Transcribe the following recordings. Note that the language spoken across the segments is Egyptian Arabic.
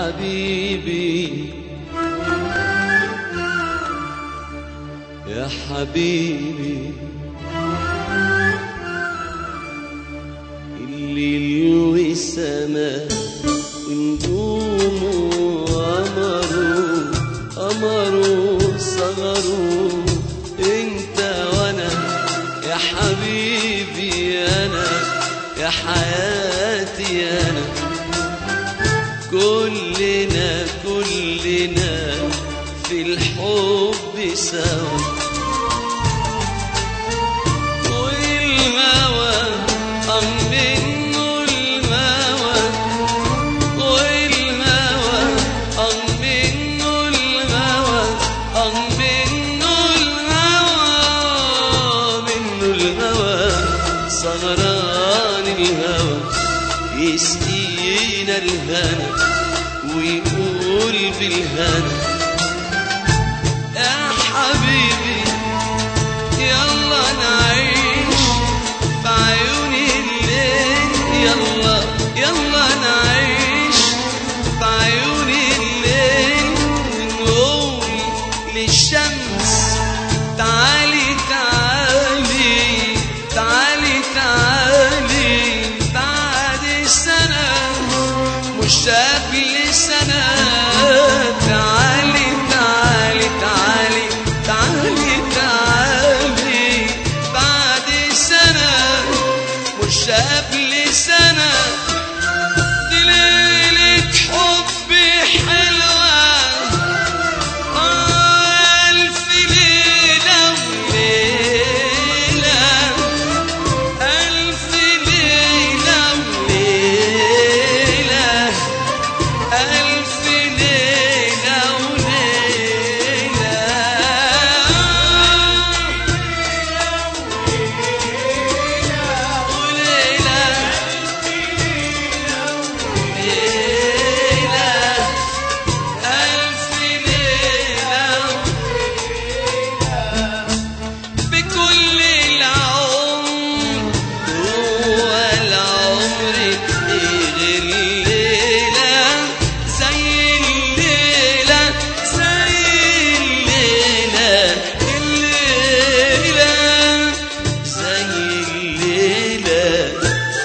حبيبي يا حبيبي الليل والسماء ونجومه وقمره قمره صغره انت وانا يا حبيبي انا يا حياتي انا كلنا كلنا في الحب سوا والهوى أم منه الموى والهوى أم منه الموى أم منه الهوى منه الهوى سهران الهوى يسقينا الهنا ويقول بالهنا يا حبيبي يلا نعيش في عيون الليل يلا يلا نعيش في عيون الليل ونقول للشمس تعالي تعالي تعالي تعالي بعد سنة مش قبل سنة تعالي تعالي تعالي تعالي تعالي بعد سنة مش قبل سنة دي ليلة حب حلوة آه، ألف ليلة وليلة ألف ليلة وليلة ألف ليلة وليلة وليلة ليلة ألف ليلة بكل العمر هو العمر غير الليلة زي الليلة زي الليلة الليلة زي الليلة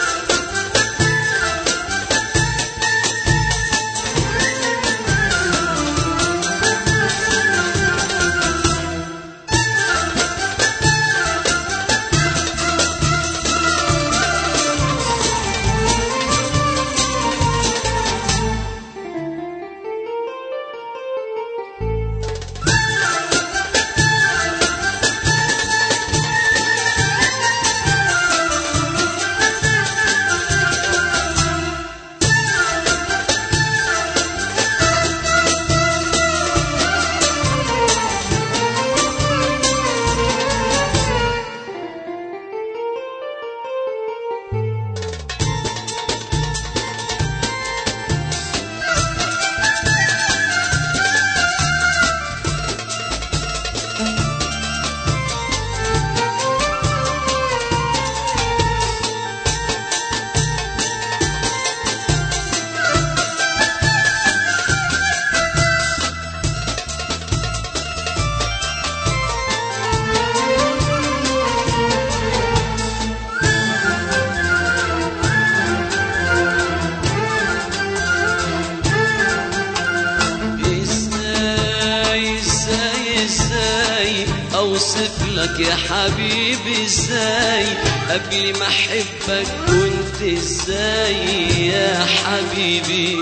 ازاي ازاي ازاي اوصف لك يا حبيبي ازاي قبل ما احبك كنت ازاي يا حبيبي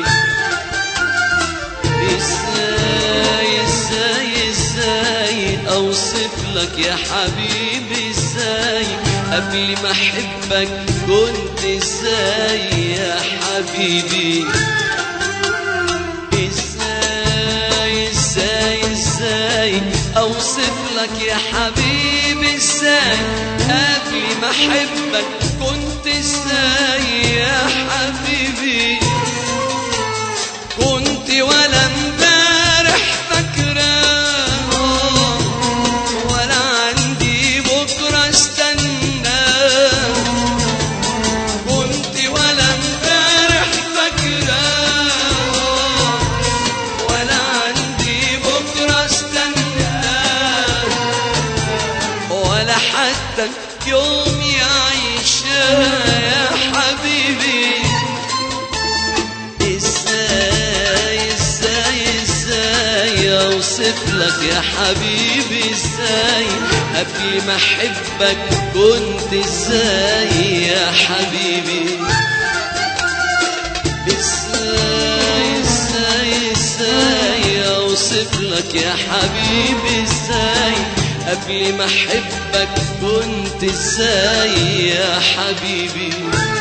ازاي ازاي ازاي اوصف لك يا حبيبي ازاي قبل ما احبك كنت ازاي يا حبيبي ازاي ازاي ازاي اوصف لك يا حبيبي ازاي قبل ما احبك كنت ازاي يا حبيبي كنت ولا امبارح فاكراه ولا عندي بكره استنى كنت ولا امبارح فاكراه ولا حتى يوم يعيشها يا حبيبي ازاي ازاي ازاي اوصف لك يا حبيبي ازاي قبل ما احبك كنت ازاي يا حبيبي ازاي ازاي ازاي اوصف لك يا حبيبي ازاي قبل ما احبك كنت ازاي يا حبيبي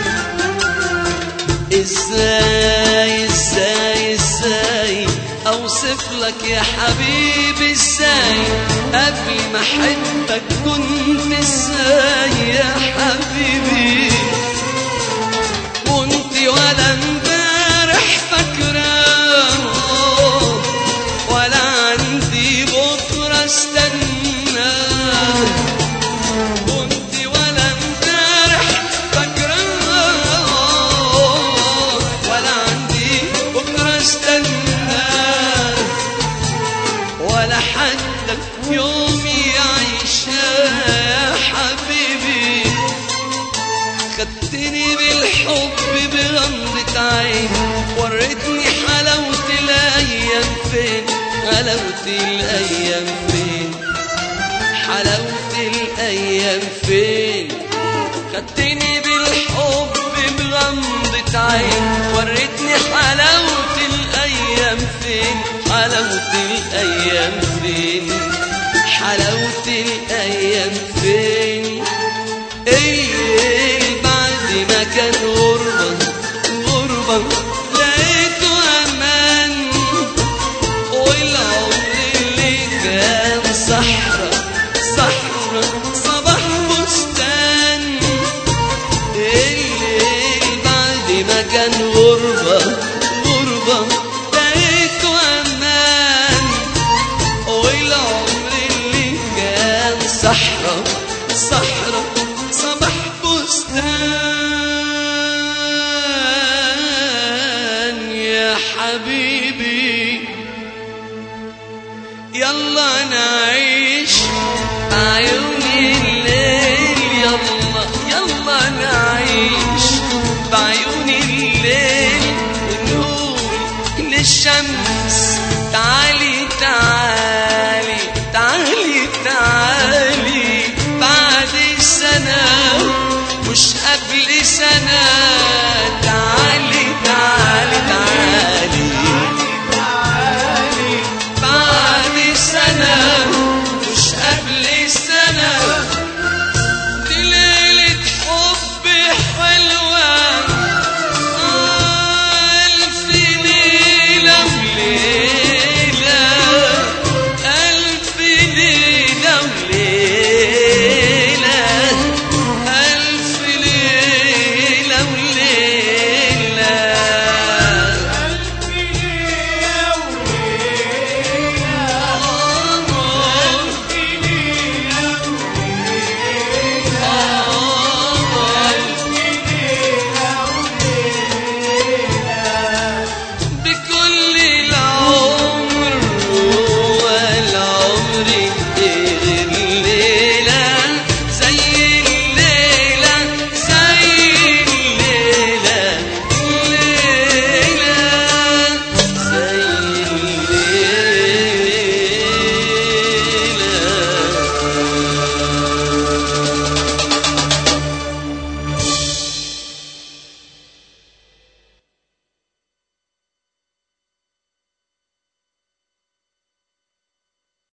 ازاي ازاي ازاي اوصف لك يا حبيبي ازاي قبل ما احبك كنت ازاي يا حبيبي كنت ولا امبارح فاكراه ولا عندي بكره استناه كنت ولا امبارح فاكراه ولا عندي بكره استناه ولا حتى يومي يعيشها يا حبيبي خدتني بالحب بغمضة عين وريتني حلاوة الأيام فين حلاوة الأيام فين حلاوة الأيام فين خدتني بالحب بغمضة عين وريتني حلاوة الأيام فين حلاوة الأيام فين حلاوة الأيام فين ايه بعد ما كان غربة غربة لقيته أمان والعمر اللي كان صحرا صحرا صباح بستان الليل بعد ما كان غربة غربة لقيته أمان والعمر اللي كان صحرا صحرا صباح بستان يا حبيبي يلا نعيش عيون الليل يلا يلا نعيش بعيون